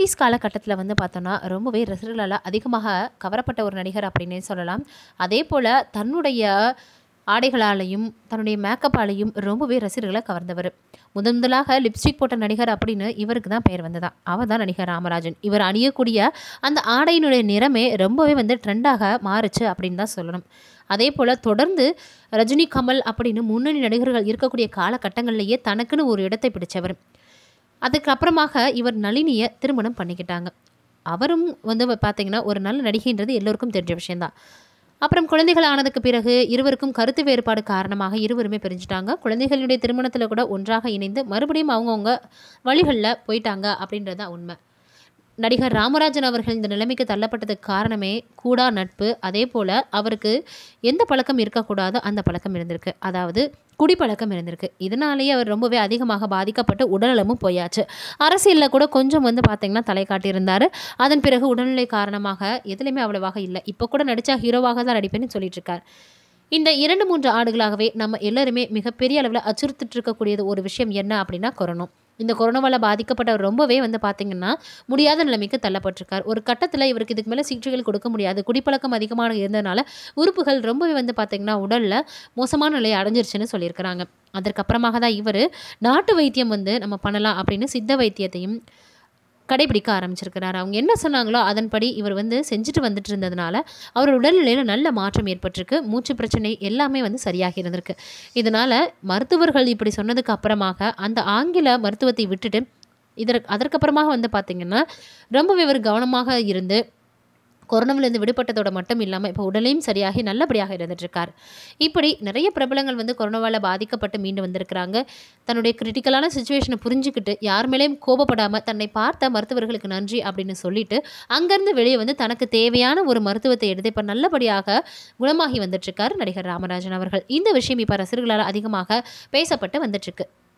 nineties காலகட்டத்தில் வந்து பார்த்தோன்னா ரொம்பவே ரசிகர்களால் அதிகமாக கவரப்பட்ட ஒரு நடிகர் அப்படின்னே சொல்லலாம் அதே போல் தன்னுடைய ஆடைகளாலையும் தன்னுடைய மேக்கப்பாலையும் ரொம்பவே ரசிகர்களை கவர்ந்தவர் முதன் முதலாக லிப்ஸ்டிக் போட்ட நடிகர் அப்படின்னு இவருக்கு தான் பெயர் வந்ததா அவர் தான் நடிகர் ராமராஜன் இவர் அணியக்கூடிய அந்த ஆடையினுடைய நிறமே ரொம்பவே வந்து ட்ரெண்டாக மாறுச்சு அப்படின்னு தான் சொல்லணும் அதே போல் தொடர்ந்து ரஜினி கமல் அப்படின்னு முன்னணி நடிகர்கள் இருக்கக்கூடிய காலகட்டங்கள்லேயே தனக்குன்னு ஒரு இடத்தை பிடிச்சவர் அதுக்கப்புறமாக இவர் நளினியை திருமணம் பண்ணிக்கிட்டாங்க அவரும் வந்து பார்த்தீங்கன்னா ஒரு நல்ல நடிகைன்றது எல்லோருக்கும் தெரிஞ்ச விஷயம்தான் அப்புறம் குழந்தைகள் ஆனதுக்கு பிறகு இருவருக்கும் கருத்து வேறுபாடு காரணமாக இருவருமே பிரிஞ்சுட்டாங்க குழந்தைகளுடைய திருமணத்தில் கூட ஒன்றாக இணைந்து மறுபடியும் அவங்கவுங்க வழிகளில் போயிட்டாங்க அப்படின்றது தான் உண்மை நடிகர் ராமராஜன் அவர்கள் இந்த நிலைமைக்கு தள்ளப்பட்டதுக்கு காரணமே கூடா நட்பு அதே போல் அவருக்கு எந்த பழக்கம் இருக்கக்கூடாதோ அந்த பழக்கம் இருந்திருக்கு அதாவது குடிப்பழக்கம் இருந்திருக்கு இதனாலேயே அவர் ரொம்பவே அதிகமாக பாதிக்கப்பட்டு உடல்நலமும் போயாச்சு அரசியலில் கூட கொஞ்சம் வந்து பார்த்தீங்கன்னா தலை காட்டியிருந்தார் அதன் பிறகு உடல்நிலை காரணமாக எதுலையுமே அவ்வளவாக இல்லை இப்போ கூட நடித்தா ஹீரோவாக தான் நடிப்பேன்னு சொல்லிட்டு இருக்கார் இந்த இரண்டு மூன்று ஆண்டுகளாகவே நம்ம எல்லாருமே மிகப்பெரிய அளவில் அச்சுறுத்திட்டு இருக்கக்கூடியது ஒரு விஷயம் என்ன அப்படின்னா கொரோனா இந்த கொரோனாவால் பாதிக்கப்பட்டவர் ரொம்பவே வந்து பார்த்தீங்கன்னா முடியாத நிலைமைக்கு தள்ளப்பட்டிருக்கார் ஒரு கட்டத்தில் இவருக்கு இதுக்கு மேலே சிகிச்சைகள் கொடுக்க முடியாது குடிப்பழக்கம் அதிகமாக இருந்ததுனால உறுப்புகள் ரொம்பவே வந்து பார்த்தீங்கன்னா உடலில் மோசமான நிலையை அடைஞ்சிருச்சுன்னு சொல்லியிருக்கிறாங்க அதற்கப்புறமாக தான் இவர் நாட்டு வைத்தியம் வந்து நம்ம பண்ணலாம் அப்படின்னு சித்த வைத்தியத்தையும் கடைபிடிக்க ஆரம்பிச்சிருக்கிறார் அவங்க என்ன சொன்னாங்களோ அதன்படி இவர் வந்து செஞ்சுட்டு வந்துட்டு இருந்ததுனால அவர் உடல்நிலையில் நல்ல மாற்றம் ஏற்பட்டிருக்கு மூச்சு பிரச்சனை எல்லாமே வந்து சரியாகி இருந்திருக்கு இதனால் மருத்துவர்கள் இப்படி சொன்னதுக்கு அப்புறமாக அந்த ஆங்கில மருத்துவத்தை விட்டுட்டு இதற்கு அதற்கப்புறமாக வந்து பார்த்திங்கன்னா ரொம்பவே இவர் கவனமாக இருந்து கொரோனாவிலேருந்து விடுபட்டதோட மட்டும் இல்லாமல் இப்போ உடலையும் சரியாகி நல்லபடியாக இருந்துட்டுருக்கார் இப்படி நிறைய பிரபலங்கள் வந்து கொரோனாவால் பாதிக்கப்பட்டு மீண்டு வந்திருக்கிறாங்க தன்னுடைய கிரிட்டிக்கலான சுச்சுவேஷனை புரிஞ்சுக்கிட்டு யார் மேலேயும் கோபப்படாமல் தன்னை பார்த்த மருத்துவர்களுக்கு நன்றி அப்படின்னு சொல்லிட்டு அங்கேருந்து வெளியே வந்து தனக்கு தேவையான ஒரு மருத்துவத்தை எடுத்து இப்போ நல்லபடியாக குணமாகி வந்துட்டுருக்கார் நடிகர் ராமராஜன் அவர்கள் இந்த விஷயம் இப்போ ரசிகர்களால் அதிகமாக பேசப்பட்டு வந்துட்டுருக்கு